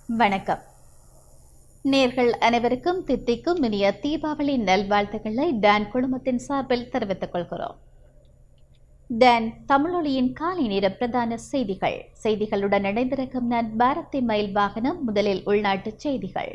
வணக்கம் நேர்கள் அனைவருக்கும் தித்திக்கும் இனிய தீபாவளி நல்வாழ்த்துக்களை டான் குழுமத்தின் சார்பில் தெரிவித்துக் கொள்கிறோம் டான் தமிழொலியின் காலை நேர பிரதான செய்திகள் செய்திகளுடன் இணைந்திருக்கும் நான் பாரதி மயில் வாகனம் முதலில் உள்நாட்டுச் செய்திகள்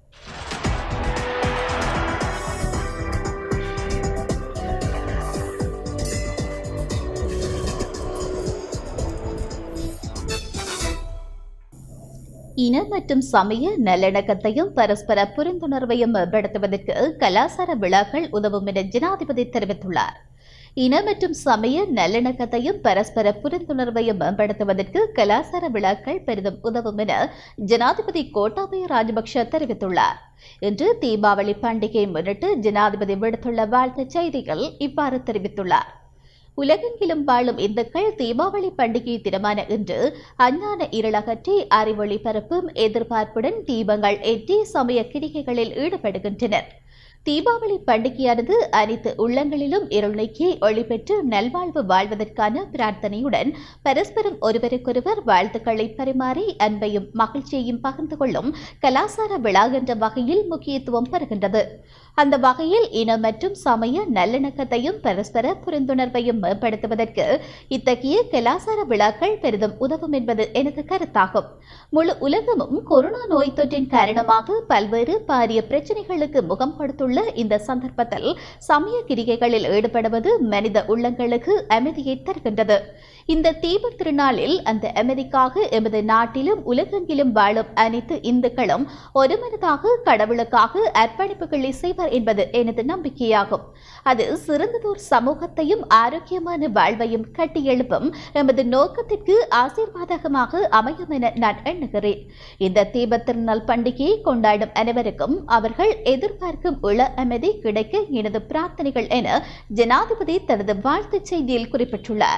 இன மற்றும் சமய நல்லிணக்கத்தையும் பரஸ்பர புரிந்துணர்வையும் மேம்படுத்துவதற்கு கலாசார விழாக்கள் உதவும் என ஜனாதிபதி தெரிவித்துள்ளார் இன மற்றும் சமய நல்லிணக்கத்தையும் பரஸ்பர புரிந்துணர்வையும் மேம்படுத்துவதற்கு கலாசார விழாக்கள் பெரிதும் உதவும் என ஜனாதிபதி கோட்டாபய ராஜபக்ஷ தெரிவித்துள்ளார் இன்று தீபாவளி பண்டிகையை முன்னிட்டு ஜனாதிபதி விடுத்துள்ள வாழ்த்துச் செய்தியில் இவ்வாறு தெரிவித்துள்ளார் உலகெங்கிலும் வாழும் இந்துக்கள் தீபாவளி பண்டிகை தினமான இன்று அஞ்ஞான இருளகற்றி அறிவொளி பரப்பும் எதிர்பார்ப்புடன் தீபங்கள் ஏற்றி சமய கிரிகைகளில் ஈடுபடுகின்றனர் தீபாவளி பண்டிகையானது அனைத்து உள்ளங்களிலும் இருள் நீக்கி ஒளி பெற்று நல்வாழ்வு வாழ்வதற்கான பிரார்த்தனையுடன் பரஸ்பரம் ஒருவருக்கொருவர் வாழ்த்துக்களை பரிமாறி அன்பையும் மகிழ்ச்சியையும் பகிர்ந்து கொள்ளும் கலாசார விழா என்ற வகையில் முக்கியத்துவம் பெறுகின்றது அந்த வகையில் இன மற்றும் சமய நல்லிணக்கத்தையும் பரஸ்பர புரிந்துணர்வையும் மேம்படுத்துவதற்கு இத்தகைய கலாசார விழாக்கள் பெரிதும் உதவும் என்பது எனது கருத்தாகும் முழு உலகமும் கொரோனா நோய் தொற்றின் காரணமாக பல்வேறு பாரிய பிரச்சனைகளுக்கு முகம் கொடுத்துள்ள இந்த சந்தர்ப்பத்தில் சமய கிரிகைகளில் ஈடுபடுவது மனித உள்ளங்களுக்கு அமைதியை தருகின்றது இந்த தீப திருநாளில் அந்த அமைதிக்காக எமது நாட்டிலும் உலகெங்கிலும் வாழும் அனைத்து இந்துக்களும் ஒருமனதாக கடவுளுக்காக அர்ப்பணிப்புகளை செய்வர் என்பது எனது நம்பிக்கையாகும் அது சிறந்ததோர் சமூகத்தையும் ஆரோக்கியமான வாழ்வையும் கட்டியெழுப்பும் எமது நோக்கத்திற்கு ஆசீர்வாதகமாக அமையும் என நான் எண்ணுகிறேன் இந்த தீப திருநாள் பண்டிகையை கொண்டாடும் அனைவருக்கும் அவர்கள் எதிர்பார்க்கும் உள அமைதி கிடைக்க எனது பிரார்த்தனைகள் என ஜனாதிபதி தனது வாழ்த்துச் செய்தியில் குறிப்பிட்டுள்ளார்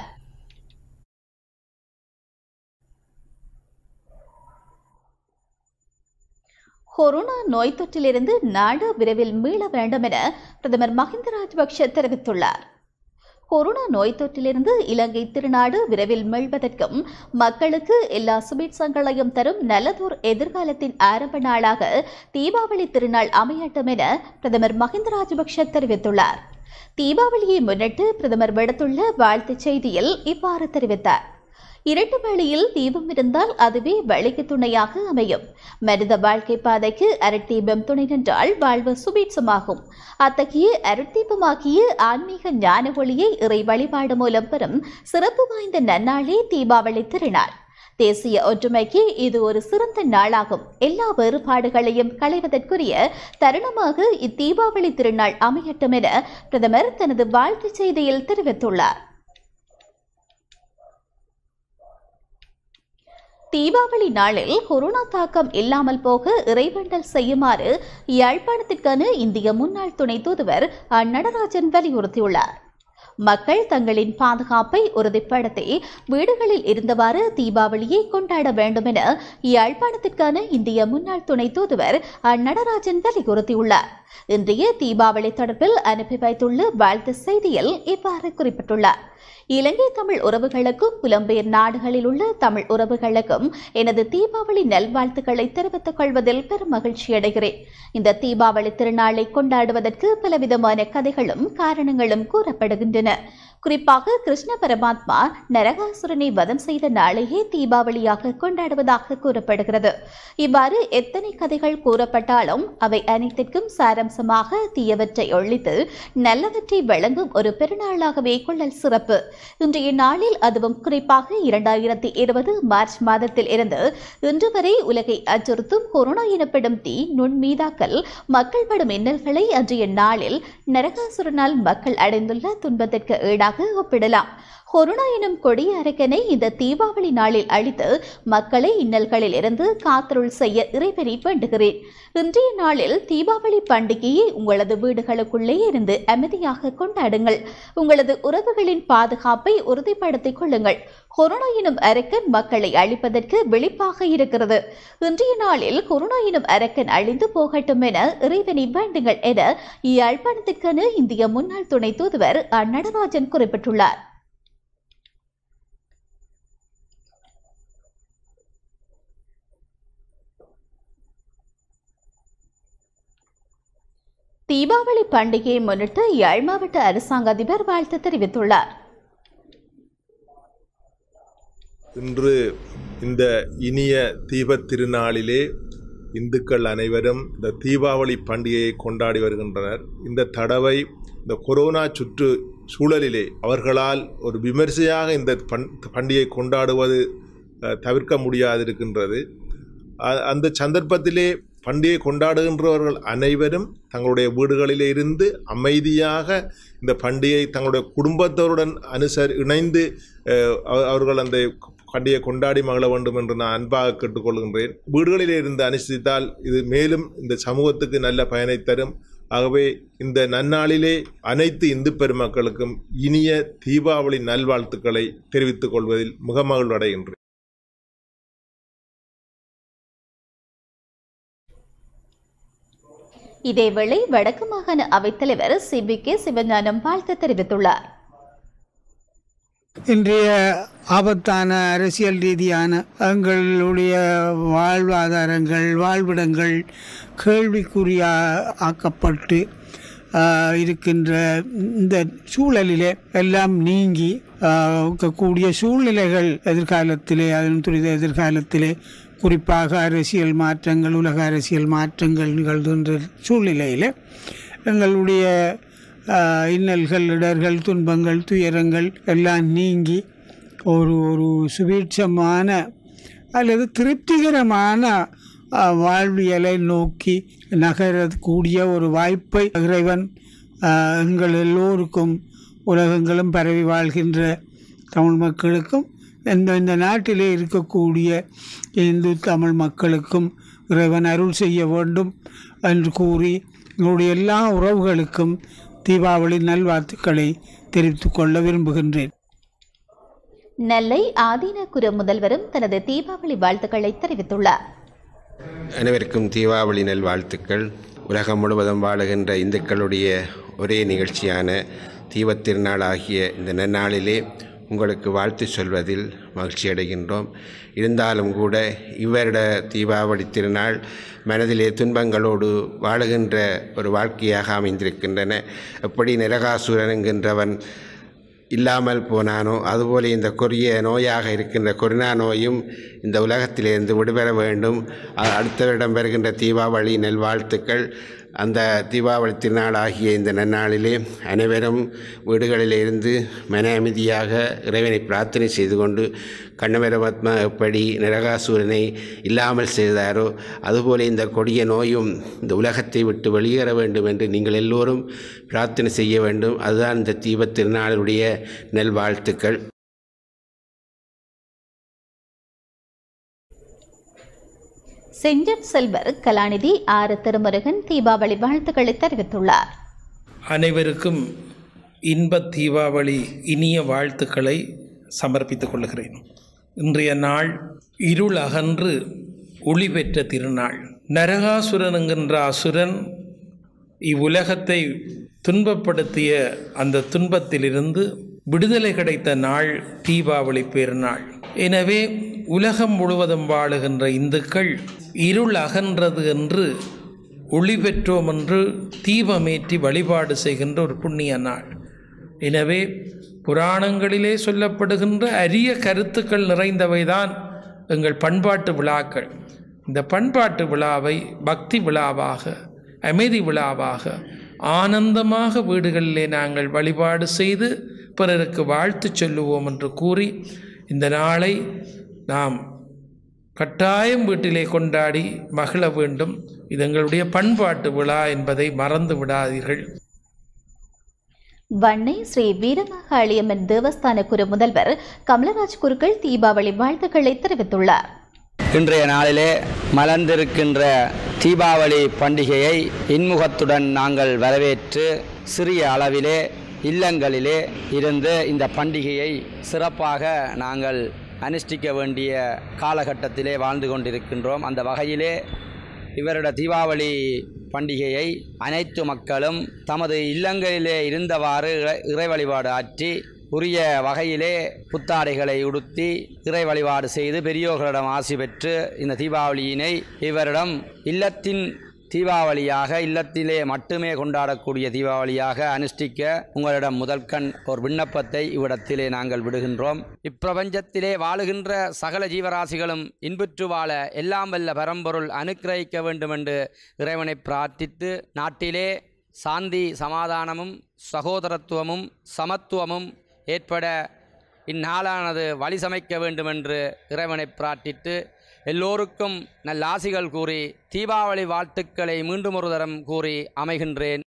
கொரோனா நோய் தொற்றிலிருந்து நாடு விரைவில் மீள வேண்டும் என பிரதமர் மஹிந்த ராஜபக்ஷ தெரிவித்துள்ளார் கொரோனா நோய் தொற்றிலிருந்து இலங்கை திருநாடு விரைவில் மீள்வதற்கும் மக்களுக்கு எல்லா சுபீட்சங்களையும் தரும் நல்லதோர் எதிர்காலத்தின் ஆரம்ப நாளாக தீபாவளி திருநாள் அமையட்டும் என பிரதமர் மஹிந்த ராஜபக்ஷ தெரிவித்துள்ளார் தீபாவளியை முன்னிட்டு பிரதமர் விடுத்துள்ள வாழ்த்துச் செய்தியில் இவ்வாறு தெரிவித்தார் இரட்டு வழியில் தீபம் இருந்தால் அதுவே வழிக்கு துணையாக அமையும் மனித வாழ்க்கை பாதைக்கு அரட்டீபம் துணை நின்றால் வாழ்வு சுபீட்சமாகும் அத்தகைய அரட்டீபமாகிய ஆன்மீக ஞான ஒளியை இறை வழிபாடு மூலம் பெறும் சிறப்பு வாய்ந்த நன்னாளே தீபாவளி திருநாள் தேசிய ஒற்றுமைக்கு இது ஒரு சிறந்த நாளாகும் எல்லா வேறுபாடுகளையும் களைவதற்குரிய தருணமாக இத்தீபாவளி திருநாள் அமையட்டும் என பிரதமர் தனது வாழ்த்துச் செய்தியில் தெரிவித்துள்ளார் தீபாவளி நாளில் கொரோனா தாக்கம் இல்லாமல் போக இறைவேண்டல் செய்யுமாறு யாழ்ப்பாணத்திற்கான இந்திய முன்னாள் துணை தூதுவர் நடராஜன் வலியுறுத்தியுள்ளார் மக்கள் தங்களின் பாதுகாப்பை உறுதிப்படுத்தி வீடுகளில் இருந்தவாறு தீபாவளியை கொண்டாட வேண்டும் என யாழ்ப்பாணத்திற்கான இந்திய முன்னாள் துணை தூதுவர் நடராஜன் வலியுறுத்தியுள்ளார் இன்றைய தீபாவளி தொடர்பில் அனுப்பி வைத்துள்ள வாழ்த்து செய்தியில் இவ்வாறு குறிப்பிட்டுள்ளார் இலங்கை தமிழ் உறவுகளுக்கும் புலம்பெயர் நாடுகளில் உள்ள தமிழ் உறவுகளுக்கும் எனது தீபாவளி நல்வாழ்த்துக்களை தெரிவித்துக் கொள்வதில் பெரும் மகிழ்ச்சி அடைகிறேன் இந்த தீபாவளி திருநாளை கொண்டாடுவதற்கு பலவிதமான கதைகளும் காரணங்களும் கூறப்படுகின்றன குறிப்பாக கிருஷ்ண பரமாத்மா நரகாசுரனை வதம் செய்த நாளையே தீபாவளியாக கொண்டாடுவதாக கூறப்படுகிறது இவ்வாறு எத்தனை கதைகள் கூறப்பட்டாலும் அவை அனைத்திற்கும் சாரம்சமாக தீயவற்றை ஒழித்து நல்லவற்றை வழங்கும் ஒரு பெருநாளாகவே கொள்ளல் சிறப்பு இன்றைய நாளில் அதுவும் குறிப்பாக இரண்டாயிரத்தி இருபது மார்ச் மாதத்தில் இருந்து இன்று வரை உலகை அச்சுறுத்தும் கொரோனா எனப்படும் தீ நுண்மீதாக்கல் மக்கள் படும் இன்னல்களை அன்றைய நாளில் நரகாசுரனால் மக்கள் அடைந்துள்ள துன்பத்திற்கு ஈடாக ஒப்பிடலாம் கொரோனா எனும் கொடிய அரக்கனை இந்த தீபாவளி நாளில் அழித்து மக்களை இன்னல்களில் இருந்து காத்தருள் செய்ய இறைவனை வேண்டுகிறேன் இன்றைய நாளில் தீபாவளி பண்டிகையை உங்களது வீடுகளுக்குள்ளே இருந்து அமைதியாக கொண்டாடுங்கள் உங்களது உறவுகளின் பாதுகாப்பை உறுதிப்படுத்திக் கொள்ளுங்கள் கொரோனா எனும் அரக்கன் மக்களை அழிப்பதற்கு விழிப்பாக இருக்கிறது இன்றைய நாளில் கொரோனா எனும் அரக்கன் அழிந்து போகட்டும் என இறைவனை வேண்டுங்கள் என யாழ்ப்பாணத்திற்கான இந்திய முன்னாள் துணை தூதுவர் நடராஜன் குறிப்பிட்டுள்ளார் தீபாவளி பண்டிகையை முன்னிட்டு யாழ் மாவட்ட அரசாங்க அதிபர் வாழ்த்து தெரிவித்துள்ளார் இன்று இந்த இனிய தீபத் திருநாளிலே இந்துக்கள் அனைவரும் இந்த தீபாவளி பண்டிகையை கொண்டாடி வருகின்றனர் இந்த தடவை இந்த கொரோனா சுற்று சூழலிலே அவர்களால் ஒரு விமர்சையாக இந்த பண் பண்டிகை கொண்டாடுவது அஹ், தவிர்க்க முடியாதிருக்கின்றது அ- அந்த சந்தர்ப்பத்திலே பண்டிகை கொண்டாடுகின்றவர்கள் அனைவரும் தங்களுடைய வீடுகளிலே இருந்து அமைதியாக இந்த பண்டிகை தங்களுடைய குடும்பத்தோருடன் அனுசரி இணைந்து அஹ், அவ- அவர்கள் அந்த பண்டிகை கொண்டாடி மகிழ வேண்டும் என்று நான் அன்பாக கேட்டுக்கொள்கின்றேன் வீடுகளிலே இருந்து அனுசரித்தால் இது மேலும் இந்த சமூகத்துக்கு நல்ல பயனை தரும் ஆகவே இந்த நன்னாளிலே அனைத்து இந்து பெருமக்களுக்கும் இனிய தீபாவளி நல்வாழ்த்துக்களை தெரிவித்துக் கொள்வதில் முகமகிழ்வு அடைகின்றேன் இதேவேளை வடக்கு மாகாண அவைத்தலைவர் சி பி கே சிவஞானம் வாழ்த்து தெரிவித்துள்ளார் இன்றைய ஆபத்தான அரசியல் ரீதியான எங்களுடைய வாழ்வாதாரங்கள் வாழ்விடங்கள் கேள்விக்குறியா ஆக்கப்பட்டு ஆஹ், இருக்கின்ற இந்த சூழலிலே எல்லாம் நீங்கி ஆஹ், இருக்கக்கூடிய சூழ்நிலைகள் எதிர்காலத்திலே அதன் துரித எதிர்காலத்திலே குறிப்பாக அரசியல் மாற்றங்கள் உலக அரசியல் மாற்றங்கள் நிகழ்கின்ற சூழ்நிலையிலே எங்களுடைய ஆஹ், இன்னல்கள் இடர்கள் துன்பங்கள் துயரங்கள் எல்லாம் நீங்கி ஒரு ஒரு சுபீட்சமான அல்லது திருப்திகரமான ஆஹ், வாழ்வியலை நோக்கி நகரக்கூடிய ஒரு வாய்ப்பை இறைவன் ஆஹ், எங்கள் எல்லோருக்கும் உலகங்களும் பரவி வாழ்கின்ற தமிழ் மக்களுக்கும் இந்த இந்த நாட்டிலே இருக்கக்கூடிய இந்து தமிழ் மக்களுக்கும் இறைவன் அருள் செய்ய வேண்டும் என்று கூறி எங்களுடைய எல்லா உறவுகளுக்கும் தீபாவளி நல்வாழ்த்துக்களை தெரிவித்துக் கொள்ள விரும்புகின்றேன் நெல்லை ஆதீனகுரு முதல்வரும் தனது தீபாவளி வாழ்த்துக்களை தெரிவித்துள்ளார் அனைவருக்கும் தீபாவளி நல்வாழ்த்துக்கள் உலகம் முழுவதும் வாழுகின்ற இந்துக்களுடைய ஒரே நிகழ்ச்சியான தீபத் திருநாளாகிய இந்த நன்னாளிலே உங்களுக்கு வாழ்த்து சொல்வதில் மகிழ்ச்சி அடைகின்றோம் இருந்தாலும் கூட இவ்வருட தீபாவளி திருநாள் மனதிலே துன்பங்களோடு வாழுகின்ற ஒரு வாழ்க்கையாக அமைந்திருக்கின்றன எப்படி நரகாசுரன் என்கின்றவன் இல்லாமல் போனானோ அதுபோல இந்த கொடிய நோயாக இருக்கின்ற கொரோனா நோயும் இந்த உலகத்திலிருந்து விடுபெற வேண்டும் அ- அடுத்த வருடம் வருகின்ற தீபாவளி நல்வாழ்த்துக்கள் அந்த தீபாவளி திருநாளாகிய இந்த நன்னாளிலே அனைவரும் வீடுகளிலே இருந்து மன அமைதியாக இறைவனை பிரார்த்தனை செய்து கொண்டு கண்ணமரபத்மா எப்படி நரகாசூரனை இல்லாமல் செய்தாரோ அதுபோல இந்த கொடிய நோயும் இந்த உலகத்தை விட்டு வெளியேற வேண்டும் என்று நீங்கள் எல்லோரும் பிரார்த்தனை செய்ய வேண்டும் அதுதான் இந்த தீபத் திருநாளுடைய நல்வாழ்த்துக்கள் செஞ்சன் செல்வர் கலாநிதி ஆர் திருமுருகன் தீபாவளி வாழ்த்துக்களை தெரிவித்துள்ளார் அனைவருக்கும் இன்ப தீபாவளி இனிய வாழ்த்துக்களை சமர்ப்பித்துக் கொள்கிறேன் இன்றைய நாள் இருள் அகன்று ஒளி பெற்ற திருநாள் நரகாசுரன் என்கின்ற அசுரன் இவ்வுலகத்தை துன்பப்படுத்திய அந்த துன்பத்திலிருந்து விடுதலை கிடைத்த நாள் தீபாவளி பெருநாள் எனவே உலகம் முழுவதும் வாழுகின்ற இந்துக்கள் இருள் அகன்றது என்று ஒளி பெற்றோம் என்று தீபமேற்றி வழிபாடு செய்கின்ற ஒரு புண்ணிய நாள் எனவே புராணங்களிலே சொல்லப்படுகின்ற அரிய கருத்துக்கள் நிறைந்தவைதான் எங்கள் பண்பாட்டு விழாக்கள் இந்த பண்பாட்டு விழாவை பக்தி விழாவாக அமைதி விழாவாக ஆனந்தமாக வீடுகளிலே நாங்கள் வழிபாடு செய்து பிறருக்கு வாழ்த்து சொல்லுவோம் என்று கூறி இந்த நாளை நாம் கட்டாயம் வீட்டிலே கொண்டாடி மகிழ வேண்டும் இது எங்களுடைய பண்பாட்டு விழா என்பதை மறந்து விடாதீர்கள் வன்னை ஸ்ரீ வீரமகாளியம்மன் தேவஸ்தான குரு முதல்வர் கமலராஜ் குருக்கள் தீபாவளி வாழ்த்துக்களை தெரிவித்துள்ளார் இன்றைய நாளிலே மலர்ந்திருக்கின்ற தீபாவளி பண்டிகையை இன்முகத்துடன் நாங்கள் வரவேற்று சிறிய அளவிலே இல்லங்களிலே இருந்து இந்த பண்டிகையை சிறப்பாக நாங்கள் அனுஷ்டிக்க வேண்டிய காலகட்டத்திலே வாழ்ந்து கொண்டிருக்கின்றோம் அந்த வகையிலே இவருடைய தீபாவளி பண்டிகையை அனைத்து மக்களும் தமது இல்லங்களிலே இருந்தவாறு இறை- இறை வழிபாடு ஆற்றி உரிய வகையிலே புத்தாடைகளை உடுத்தி இறை வழிபாடு செய்து பெரியோர்களிடம் ஆசி பெற்று இந்த தீபாவளியினை இவரிடம் இல்லத்தின் தீபாவளியாக இல்லத்திலே மட்டுமே கொண்டாடக்கூடிய தீபாவளியாக அனுஷ்டிக்க உங்களிடம் முதற்கண் ஒரு விண்ணப்பத்தை இவ்விடத்திலே நாங்கள் விடுகின்றோம் இப்பிரபஞ்சத்திலே வாழுகின்ற சகல ஜீவராசிகளும் இன்புற்று வாழ எல்லாம் வல்ல பரம்பொருள் அனுக்கிரகிக்க வேண்டும் என்று இறைவனை பிரார்த்தித்து நாட்டிலே சாந்தி சமாதானமும் சகோதரத்துவமும் சமத்துவமும் ஏற்பட இந்நாளானது வழி சமைக்க வேண்டுமென்று இறைவனை பிரார்த்தித்து எல்லோருக்கும் நல்ல ஆசிகள் கூறி தீபாவளி வாழ்த்துக்களை மீண்டும் ஒரு தரம் கூறி அமைகின்றேன்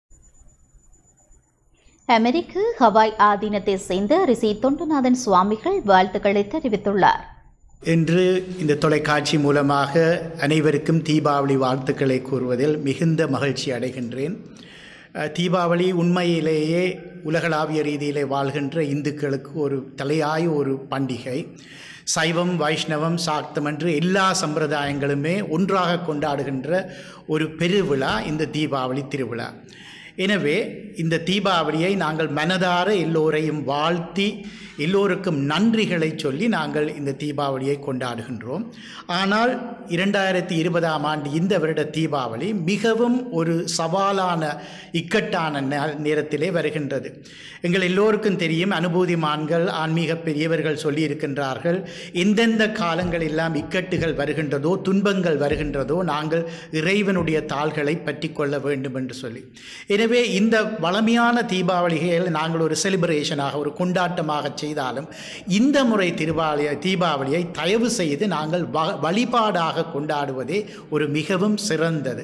அமெரிக்க ஹவாய் ஆதீனத்தை சேர்ந்த ரிஷி தொண்டுநாதன் சுவாமிகள் வாழ்த்துக்களை தெரிவித்துள்ளார் இன்று இந்த தொலைக்காட்சி மூலமாக அனைவருக்கும் தீபாவளி வாழ்த்துக்களை கூறுவதில் மிகுந்த மகிழ்ச்சி அடைகின்றேன் அஹ், தீபாவளி உண்மையிலேயே உலகளாவிய ரீதியிலே வாழ்கின்ற இந்துக்களுக்கு ஒரு தலையாய ஒரு பண்டிகை சைவம் வைஷ்ணவம் சாக்தம் என்று எல்லா சம்பிரதாயங்களுமே ஒன்றாக கொண்டாடுகின்ற ஒரு பெருவிழா இந்த தீபாவளி திருவிழா எனவே இந்த தீபாவளியை நாங்கள் மனதார எல்லோரையும் வாழ்த்தி எல்லோருக்கும் நன்றிகளை சொல்லி நாங்கள் இந்த தீபாவளியை கொண்டாடுகின்றோம் ஆனால் இரண்டாயிரத்தி இருபதாம் ஆண்டு இந்த வருட தீபாவளி மிகவும் ஒரு சவாலான இக்கட்டான நே- நேரத்திலே வருகின்றது எங்கள் எல்லோருக்கும் தெரியும் அனுபூதிமான்கள் ஆன்மீக பெரியவர்கள் சொல்லியிருக்கின்றார்கள் எந்தெந்த காலங்கள் எல்லாம் இக்கட்டுகள் வருகின்றதோ துன்பங்கள் வருகின்றதோ நாங்கள் இறைவனுடைய தாள்களை பற்றி கொள்ள வேண்டும் என்று சொல்லி எனவே இந்த வளமையான தீபாவளிகள் நாங்கள் ஒரு செலிப்ரேஷனாக ஒரு கொண்டாட்டமாக செய்தாலும் இந்த முறை திருவாளி தீபாவளியை தயவு செய்து நாங்கள் வ- வழிபாடாக கொண்டாடுவதே ஒரு மிகவும் சிறந்தது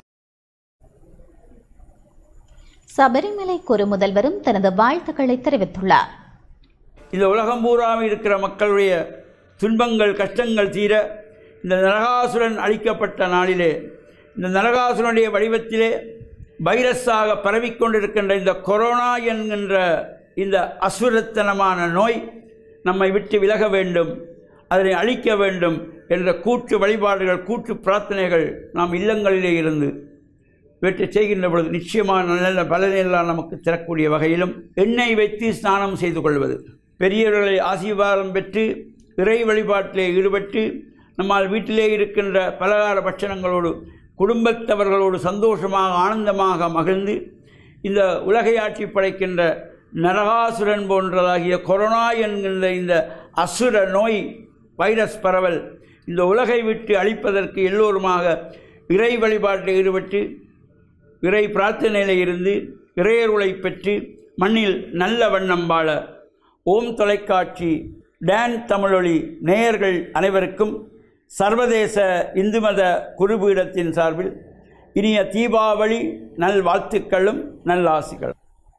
சபரிமலை குரு முதல்வரும் தனது வாழ்த்துக்களை தெரிவித்துள்ளார் இந்த உலகம் பூராமல் இருக்கிற மக்களுடைய துன்பங்கள் கஷ்டங்கள் தீர இந்த நரகாசுரன் அழிக்கப்பட்ட நாளிலே இந்த நரகாசுரனுடைய வடிவத்திலே வைரஸாக பரவிக்கொண்டிருக்கின்ற இந்த கொரோனா என்கின்ற இந்த அசுரத்தனமான நோய் நம்மை விட்டு விலக வேண்டும் அதனை அழிக்க வேண்டும் என்ற கூட்டு வழிபாடுகள் கூட்டு பிரார்த்தனைகள் நாம் இல்லங்களிலே இருந்து இவற்றை செய்கின்ற பொழுது நிச்சயமான நல்ல பலனெல்லாம் நமக்கு தரக்கூடிய வகையிலும் எண்ணெய் வைத்து ஸ்நானம் செய்து கொள்வது பெரியவர்களை ஆசீர்வாதம் பெற்று இறை வழிபாட்டிலே ஈடுபட்டு நம்மால் வீட்டிலே இருக்கின்ற பலகார பட்சணங்களோடு குடும்பத்தவர்களோடு சந்தோஷமாக ஆனந்தமாக மகிழ்ந்து இந்த உலகை ஆட்சி படைக்கின்ற நரகாசுரன் போன்றதாகிய கொரோனா என்கின்ற இந்த அசுர நோய் வைரஸ் பரவல் இந்த உலகை விட்டு அழிப்பதற்கு எல்லோருமாக இறை வழிபாட்டில் ஈடுபட்டு இறை பிரார்த்தனையில் இருந்து இறையருளை பெற்று மண்ணில் நல்ல வண்ணம் வாழ ஓம் தொலைக்காட்சி டான் தமிழொலி நேயர்கள் அனைவருக்கும் சர்வதேச இந்து மத குருபீடத்தின் சார்பில் இனிய தீபாவளி நல்வாழ்த்துக்களும் நல்லாசிகளும்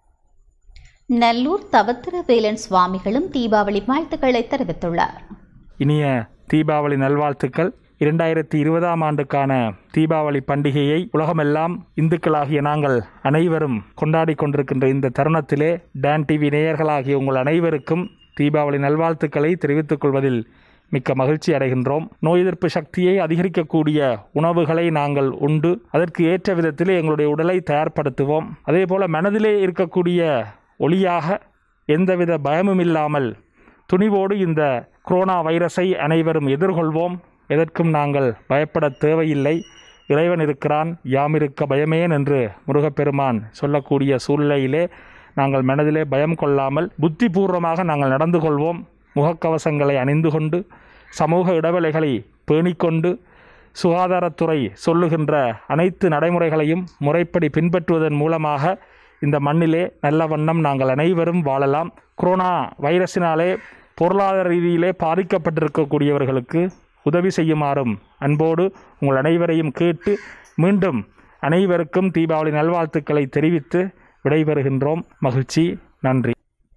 நல்லூர் தவத்திர வேலன் சுவாமிகளும் தீபாவளி வாழ்த்துக்களை தெரிவித்துள்ளார் இனிய தீபாவளி நல்வாழ்த்துக்கள் இரண்டாயிரத்தி இருபதாம் ஆண்டுக்கான தீபாவளி பண்டிகையை உலகமெல்லாம் இந்துக்களாகிய நாங்கள் அனைவரும் கொண்டாடி கொண்டிருக்கின்ற இந்த தருணத்திலே டான் டிவி நேயர்களாகிய உங்கள் அனைவருக்கும் தீபாவளி நல்வாழ்த்துக்களை தெரிவித்துக் கொள்வதில் மிக்க மகிழ்ச்சி அடைகின்றோம் நோய் எதிர்ப்பு சக்தியை அதிகரிக்கக்கூடிய உணவுகளை நாங்கள் உண்டு அதற்கு ஏற்ற விதத்திலே எங்களுடைய உடலை தயார்படுத்துவோம் அதே போல மனதிலே இருக்கக்கூடிய ஒளியாக எந்தவித பயமும் இல்லாமல் துணிவோடு இந்த கொரோனா வைரஸை அனைவரும் எதிர்கொள்வோம் எதற்கும் நாங்கள் பயப்பட தேவையில்லை இறைவன் இருக்கிறான் யாம் இருக்க பயமேன் என்று முருகப்பெருமான் சொல்லக்கூடிய சூழ்நிலையிலே நாங்கள் மனதிலே பயம் கொள்ளாமல் புத்திபூர்வமாக நாங்கள் நடந்து கொள்வோம் முகக்கவசங்களை அணிந்து கொண்டு சமூக இடைவெளிகளை பேணிக்கொண்டு சுகாதாரத்துறை சொல்லுகின்ற அனைத்து நடைமுறைகளையும் முறைப்படி பின்பற்றுவதன் மூலமாக இந்த மண்ணிலே நல்ல வண்ணம் நாங்கள் அனைவரும் வாழலாம் கொரோனா வைரஸினாலே பொருளாதார ரீதியிலே பாதிக்கப்பட்டிருக்கக்கூடியவர்களுக்கு உதவி செய்யுமாறும் அன்போடு உங்கள் அனைவரையும் கேட்டு மீண்டும் அனைவருக்கும் தீபாவளி நல்வாழ்த்துக்களை தெரிவித்து விடைபெறுகின்றோம் மகிழ்ச்சி நன்றி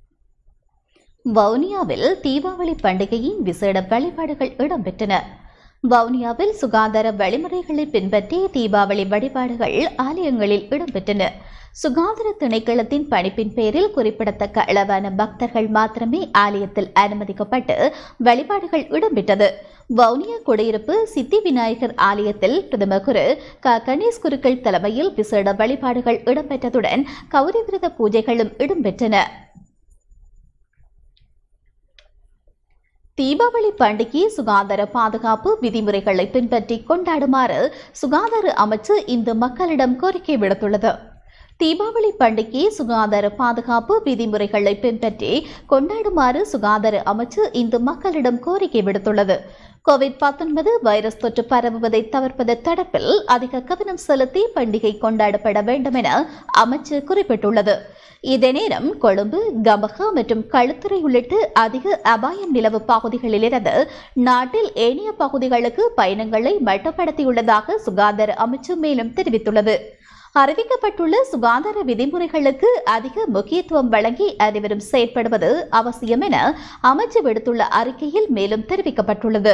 வவுனியாவில் தீபாவளி பண்டிகையின் விசேட வழிபாடுகள் இடம்பெற்றன வவுனியாவில் சுகாதார வழிமுறைகளை பின்பற்றி தீபாவளி வழிபாடுகள் ஆலயங்களில் இடம்பெற்றன சுகாதார திணைக்களத்தின் பணிப்பின் பேரில் குறிப்பிடத்தக்க அளவான பக்தர்கள் மாத்திரமே ஆலயத்தில் அனுமதிக்கப்பட்டு வழிபாடுகள் இடம்பெற்றது வவுனியா குடியிருப்பு சித்தி விநாயகர் ஆலயத்தில் பிரதம குரு க கணேஷ் குருக்கள் தலைமையில் விசேட வழிபாடுகள் இடம்பெற்றதுடன் கௌரி விரத பூஜைகளும் இடம்பெற்றன தீபாவளி பண்டிகை சுகாதார பாதுகாப்பு விதிமுறைகளை பின்பற்றி கொண்டாடுமாறு சுகாதார அமைச்சு இந்து மக்களிடம் கோரிக்கை விடுத்துள்ளது தீபாவளி பண்டிகை சுகாதார பாதுகாப்பு விதிமுறைகளை பின்பற்றி கொண்டாடுமாறு சுகாதார அமைச்சு இந்து மக்களிடம் கோரிக்கை விடுத்துள்ளது கோவிட் 19 வைரஸ் தொற்று பரவுவதை தவிர்ப்பது தடுப்பில் அதிக கவனம் செலுத்தி பண்டிகை கொண்டாடப்பட வேண்டும் என அமைச்சு குறிப்பிட்டுள்ளது இதே நேரம் கொழும்பு கம்பகா மற்றும் களுத்துறை உள்ளிட்ட அதிக அபாயம் நிலவு பகுதிகளிலிருந்து நாட்டில் ஏனைய பகுதிகளுக்கு பயணங்களை மட்டுப்படுத்தியுள்ளதாக சுகாதார அமைச்சு மேலும் தெரிவித்துள்ளது அறிவிக்கப்பட்டுள்ள சுகாதார விதிமுறைகளுக்கு அதிக முக்கியத்துவம் வழங்கி அனைவரும் செயற்படுவது அவசியம் என அமைச்சு விடுத்துள்ள அறிக்கையில் மேலும் தெரிவிக்கப்பட்டுள்ளது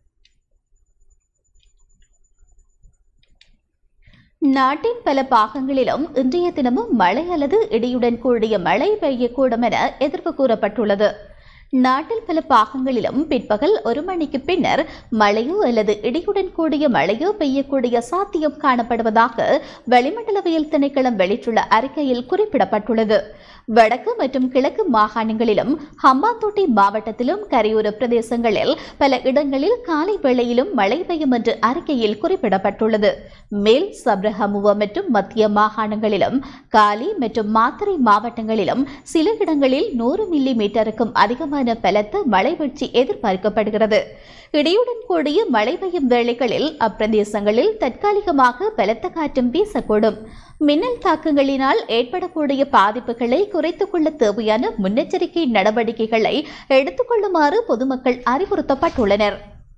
நாட்டின் பல பாகங்களிலும் இன்றைய தினமும் மழை அல்லது இடியுடன் கூடிய மழை பெய்யக்கூடும் என எதிர்ப்பு கூறப்பட்டுள்ளது நாட்டில் பல பாகங்களிலும் பிற்பகல் ஒரு மணிக்கு பின்னர் மழையோ அல்லது இடியுடன் கூடிய மழையோ பெய்யக்கூடிய சாத்தியம் காணப்படுவதாக வளிமண்டலவியல் திணைக்களம் வெளியிட்டுள்ள அறிக்கையில் குறிப்பிடப்பட்டுள்ளது வடக்கு மற்றும் கிழக்கு மாகாணங்களிலும் ஹம்பாந்தோட்டை மாவட்டத்திலும் கரையோர பிரதேசங்களில் பல இடங்களில் காலை வேளையிலும் மழை பெய்யும் என்று அறிக்கையில் குறிப்பிடப்பட்டுள்ளது மேல் சப்ரஹமுவ மற்றும் மத்திய மாகாணங்களிலும் காலி மற்றும் மாத்தறை மாவட்டங்களிலும் சில இடங்களில் நூறு மில்லி மீட்டருக்கும் அதிகமான பலத்த மழை வீழ்ச்சி எதிர்பார்க்கப்படுகிறது இடியுடன் கூடிய மழை பெய்யும் வேளைகளில் அப்பிரதேசங்களில் தற்காலிகமாக பலத்த காற்றும் வீசக்கூடும் மின்னல் தாக்கங்களினால் ஏற்படக்கூடிய பாதிப்புகளை குறைத்துக் கொள்ள தேவையான முன்னெச்சரிக்கை நடவடிக்கைகளை எடுத்துக்கொள்ளுமாறு பொதுமக்கள் அறிவுறுத்தப்பட்டுள்ளனர்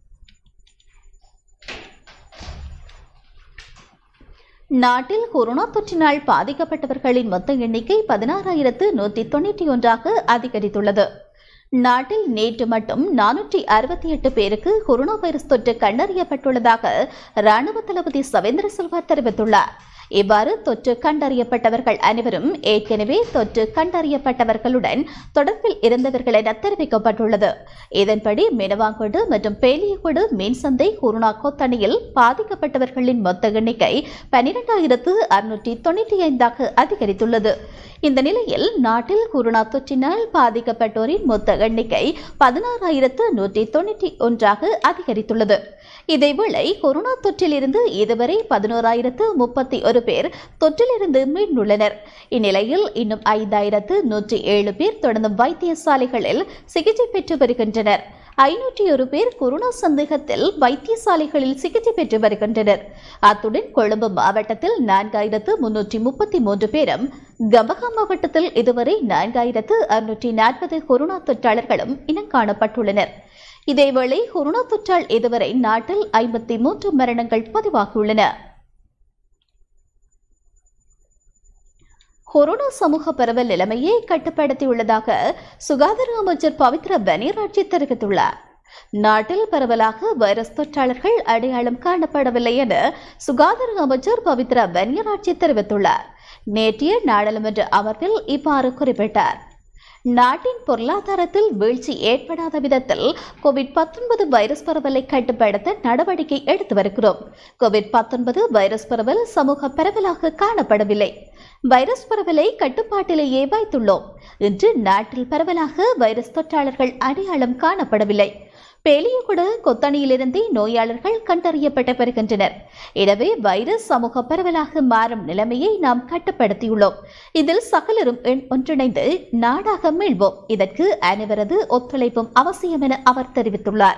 நாட்டில் கொரோனா தொற்றினால் பாதிக்கப்பட்டவர்களின் மொத்த எண்ணிக்கை பதினாறாயிரத்து நூற்றி தொண்ணூற்றி ஒன்றாக அதிகரித்துள்ளது நாட்டில் நேற்று மட்டும் நானூற்றி அறுபத்தி எட்டு பேருக்கு கொரோனா வைரஸ் தொற்று கண்டறியப்பட்டுள்ளதாக ராணுவ தளபதி சவேந்திர சில்வா தெரிவித்துள்ளார் இவ்வாறு தொற்று கண்டறியப்பட்டவர்கள் அனைவரும் ஏற்கனவே தொற்று கண்டறியப்பட்டவர்களுடன் தொடர்பில் இருந்தவர்கள் என தெரிவிக்கப்பட்டுள்ளது இதன்படி மினவாங்கொடு மற்றும் பேலியகொடு மீன்சந்தை கொரோனா கொத்தணியில் பாதிக்கப்பட்டவர்களின் மொத்த எண்ணிக்கை பனிரெண்டாயிரத்து அறுநூற்றி தொண்ணூற்றி ஐந்தாக அதிகரித்துள்ளது இந்த நிலையில் நாட்டில் கொரோனா தொற்றினால் பாதிக்கப்பட்டோரின் மொத்த எண்ணிக்கை பதினாறாயிரத்து நூற்றி தொண்ணூற்றி ஒன்றாக அதிகரித்துள்ளது இதேவேளை கொரோனா தொற்றிலிருந்து இதுவரை பதினோராயிரத்து முப்பத்தி ஒரு பேர் தொற்றிலிருந்து மீண்டுள்ளனர் இந்நிலையில் இன்னும் ஐந்தாயிரத்து நூற்றி ஏழு பேர் தொடர்ந்து வைத்தியசாலைகளில் சிகிச்சை பெற்று வருகின்றனர் ஐநூற்றி ஒரு பேர் கொரோனா சந்தேகத்தில் வைத்தியசாலைகளில் சிகிச்சை பெற்று வருகின்றனர் அத்துடன் கொழும்பு மாவட்டத்தில் நான்காயிரத்து முன்னூற்றி முப்பத்தி மூன்று பேரும் கம்பகா மாவட்டத்தில் இதுவரை நான்காயிரத்து அறுநூற்றி நாற்பது கொரோனா தொற்றாளர்களும் இனம் காணப்பட்டுள்ளனர் இதேவேளை கொரோனா தொற்றால் இதுவரை நாட்டில் ஐம்பத்தி மூன்று மரணங்கள் பதிவாகியுள்ளன கொரோனா சமூக பரவல் நிலைமையை கட்டுப்படுத்தியுள்ளதாக சுகாதார அமைச்சர் பவித்ரா பனீராட்சி தெரிவித்துள்ளார் நாட்டில் பரவலாக வைரஸ் தொற்றாளர்கள் அடையாளம் காணப்படவில்லை என சுகாதார அமைச்சர் பவித்ரா பனியராட்சி தெரிவித்துள்ளார் நேற்றைய நாடாளுமன்ற அமர்வில் இவ்வாறு குறிப்பிட்டார் நாட்டின் பொருளாதாரத்தில் வீழ்ச்சி ஏற்படாத விதத்தில் கோவிட் 19 வைரஸ் பரவலை கட்டுப்படுத்த நடவடிக்கை எடுத்து வருகிறோம் கோவிட் 19 வைரஸ் பரவல் சமூக பரவலாக காணப்படவில்லை வைரஸ் பரவலை கட்டுப்பாட்டிலேயே வைத்துள்ளோம் இன்று நாட்டில் பரவலாக வைரஸ் தொற்றாளர்கள் அடையாளம் காணப்படவில்லை பேலியகுட கொத்தணியிலிருந்தே நோயாளர்கள் கண்டறியப்பட்டு வருகின்றனர் எனவே வைரஸ் சமூக பரவலாக மாறும் நிலைமையை நாம் கட்டுப்படுத்தியுள்ளோம் இதில் சகலரும் இண்- ஒன்றிணைந்து நாடாக மீள்வோம் இதற்கு அனைவரது ஒத்துழைப்பும் அவசியம் என அவர் தெரிவித்துள்ளார்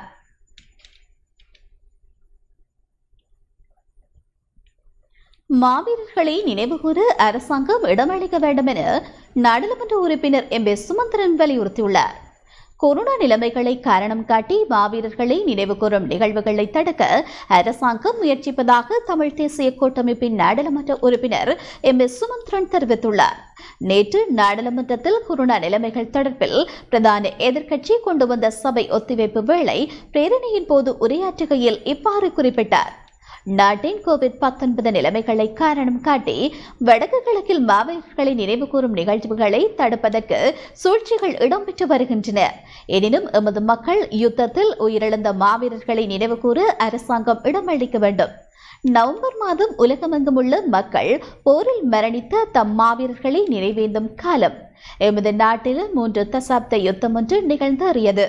மாவீரர்களை நினைவுகூர அரசாங்கம் இடமளிக்க வேண்டும் என நாடாளுமன்ற உறுப்பினர் எம் எஸ் சுமந்திரன் வலியுறுத்தியுள்ளார் கொரோனா நிலைமைகளை காரணம் காட்டி மாவீரர்களை நினைவுகூரும் நிகழ்வுகளை தடுக்க அரசாங்கம் முயற்சிப்பதாக தமிழ் தேசிய கூட்டமைப்பின் நாடாளுமன்ற உறுப்பினர் எம் எஸ் சுமந்திரன் தெரிவித்துள்ளார் நேற்று நாடாளுமன்றத்தில் கொரோனா நிலைமைகள் தொடர்பில் பிரதான எதிர்க்கட்சி கொண்டு வந்த சபை ஒத்திவைப்பு வேளை பிரேரணையின் போது உரையாற்றுகையில் இவ்வாறு குறிப்பிட்டார் நாட்டின் கோவிட் 19 நிலைமைகளை காரணம் காட்டி வடக்கு கிழக்கில் மாவீரர்களை நினைவுகூரும் நிகழ்வுகளை தடுப்பதற்கு சூழ்ச்சிகள் இடம்பெற்று வருகின்றன எனினும் எமது மக்கள் யுத்தத்தில் உயிரிழந்த மாவீரர்களை நினைவுகூர அரசாங்கம் இடமளிக்க வேண்டும் நவம்பர் மாதம் உலகமெங்கும் உள்ள மக்கள் போரில் மரணித்த தம் மாவீரர்களை நினைவேந்தும் காலம் எமது நாட்டில் மூன்று தசாப்த யுத்தம் ஒன்று நிகழ்ந்தறியது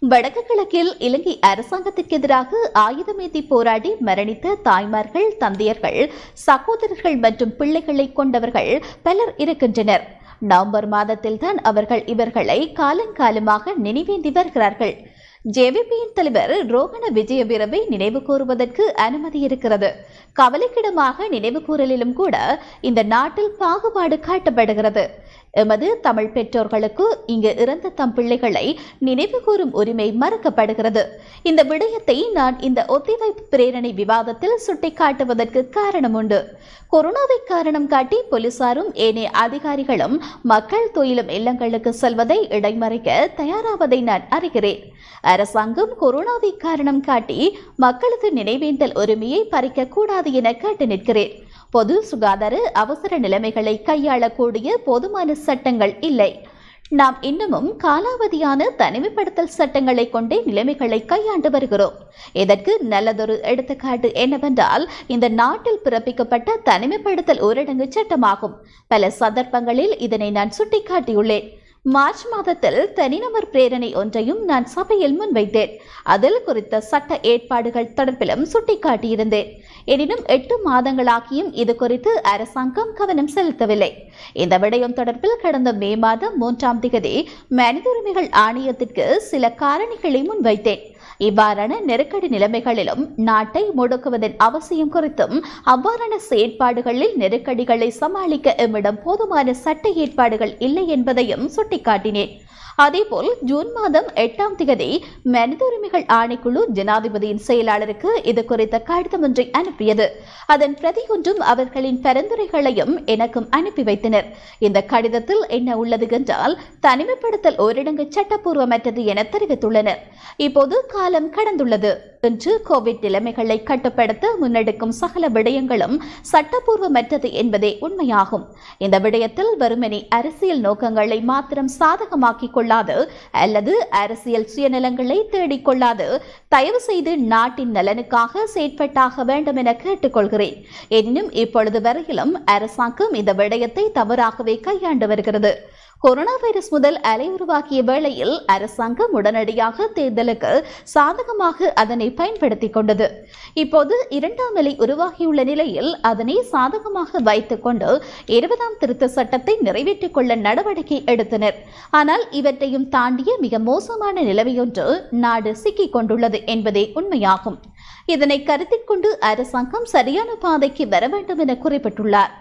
வடக்கு கிழக்கில் இலங்கை அரசாங்கத்திற்கு எதிராக ஆயுதமேந்தி போராடி மரணித்த தாய்மார்கள் தந்தையர்கள் சகோதரர்கள் மற்றும் பிள்ளைகளை கொண்டவர்கள் பலர் இருக்கின்றனர் நவம்பர் மாதத்தில்தான் அவர்கள் இவர்களை காலங்காலமாக நினைவேந்தி வருகிறார்கள் ஜேவிபியின் தலைவர் ரோகண விஜயவீரவை நினைவு கூறுவதற்கு அனுமதி இருக்கிறது கவலைக்கிடமாக நினைவு கூறலிலும் கூட இந்த நாட்டில் பாகுபாடு காட்டப்படுகிறது எமது தமிழ் பெற்றோர்களுக்கு இங்கு இறந்த தம் பிள்ளைகளை நினைவு கூறும் உரிமை மறுக்கப்படுகிறது இந்த விடயத்தை நான் இந்த ஒத்திவைப்பு பிரேரணை விவாதத்தில் சுட்டிக்காட்டுவதற்கு காரணம் உண்டு கொரோனாவை காரணம் காட்டி போலீசாரும் ஏனைய அதிகாரிகளும் மக்கள் துயிலும் இல்லங்களுக்கு செல்வதை இடைமறிக்க தயாராவதை நான் அறிகிறேன் அரசாங்கம் கொரோனாவை காரணம் காட்டி மக்களது நினைவேந்தல் உரிமையை பறிக்க கூடாது என கேட்டு நிற்கிறேன் பொது சுகாதார அவசர நிலைமைகளை கையாளக்கூடிய போதுமான சட்டங்கள் இல்லை நாம் இன்னமும் காலாவதியான தனிமைப்படுத்தல் சட்டங்களை கொண்டே நிலைமைகளை கையாண்டு வருகிறோம் இதற்கு நல்லதொரு எடுத்துக்காட்டு என்னவென்றால் இந்த நாட்டில் பிறப்பிக்கப்பட்ட தனிமைப்படுத்தல் ஊரடங்கு சட்டமாகும் பல சந்தர்ப்பங்களில் இதனை நான் சுட்டிக்காட்டியுள்ளேன் மார்ச் மாதத்தில் தனிநபர் பிரேரணை ஒன்றையும் நான் சபையில் முன்வைத்தேன் அதில் குறித்த சட்ட ஏற்பாடுகள் தொடர்பிலும் சுட்டிக்காட்டியிருந்தேன் எனினும் எட்டு மாதங்களாகியும் இது குறித்து அரசாங்கம் கவனம் செலுத்தவில்லை இந்த விடயம் தொடர்பில் கடந்த மே மாதம் மூன்றாம் திகதி மனித உரிமைகள் ஆணையத்திற்கு சில காரணிகளை முன்வைத்தேன் இவ்வாறான நெருக்கடி நிலைமைகளிலும் நாட்டை முடக்குவதன் அவசியம் குறித்தும் அவ்வாறான செயற்பாடுகளில் நெருக்கடிகளை சமாளிக்க எம்மிடம் போதுமான சட்ட ஏற்பாடுகள் இல்லை என்பதையும் சுட்டிக்காட்டினேன் அதேபோல் ஜூன் மாதம் எட்டாம் திகதி மனித உரிமைகள் ஆணைக்குழு ஜனாதிபதியின் செயலாளருக்கு இது குறித்த கடிதம் ஒன்றை அனுப்பியது அதன் பிரதி ஒன்றும் அவர்களின் பரிந்துரைகளையும் எனக்கும் அனுப்பி வைத்தனர் இந்த கடிதத்தில் என்ன உள்ளது என்றால் தனிமைப்படுத்தல் ஓரிடங்கு சட்டப்பூர்வமற்றது என தெரிவித்துள்ளனர் இப்போது காலம் கடந்துள்ளது இன்று கோவிட் நிலைமைகளை கட்டுப்படுத்த முன்னெடுக்கும் சகல விடயங்களும் சட்டப்பூர்வமற்றது என்பதே உண்மையாகும் இந்த விடயத்தில் வெறுமனே அரசியல் நோக்கங்களை மாத்திரம் சாதகமாக்கிக் கொள்ளாது அல்லது அரசியல் சுயநலங்களை தேடிக் கொள்ளாது தயவு செய்து நாட்டின் நலனுக்காக செயற்பட்டாக வேண்டும் என கேட்டுக்கொள்கிறேன் எனினும் இப்பொழுது வரையிலும் அரசாங்கம் இந்த விடயத்தை தவறாகவே கையாண்டு வருகிறது கொரோனா வைரஸ் முதல் அலை உருவாக்கிய வேளையில் அரசாங்கம் உடனடியாக தேர்தலுக்கு சாதகமாக அதனை பயன்படுத்திக் கொண்டது இப்போது இரண்டாம் நிலை உருவாகியுள்ள நிலையில் அதனை சாதகமாக வைத்துக் கொண்டு இருபதாம் திருத்த சட்டத்தை நிறைவேற்றிக் கொள்ள நடவடிக்கை எடுத்தனர் ஆனால் இவற்றையும் தாண்டிய மிக மோசமான நிலைமையொன்று நாடு சிக்கிக் கொண்டுள்ளது என்பதே உண்மையாகும் இதனை கருத்தில் கொண்டு அரசாங்கம் சரியான பாதைக்கு வர வேண்டும் என குறிப்பிட்டுள்ளார்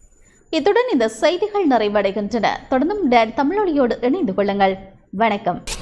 இத்துடன் இந்த செய்திகள் நிறைவடைகின்றன தொடர்ந்தும் டேன் தமிழொலியோடு இணைந்து கொள்ளுங்கள் வணக்கம்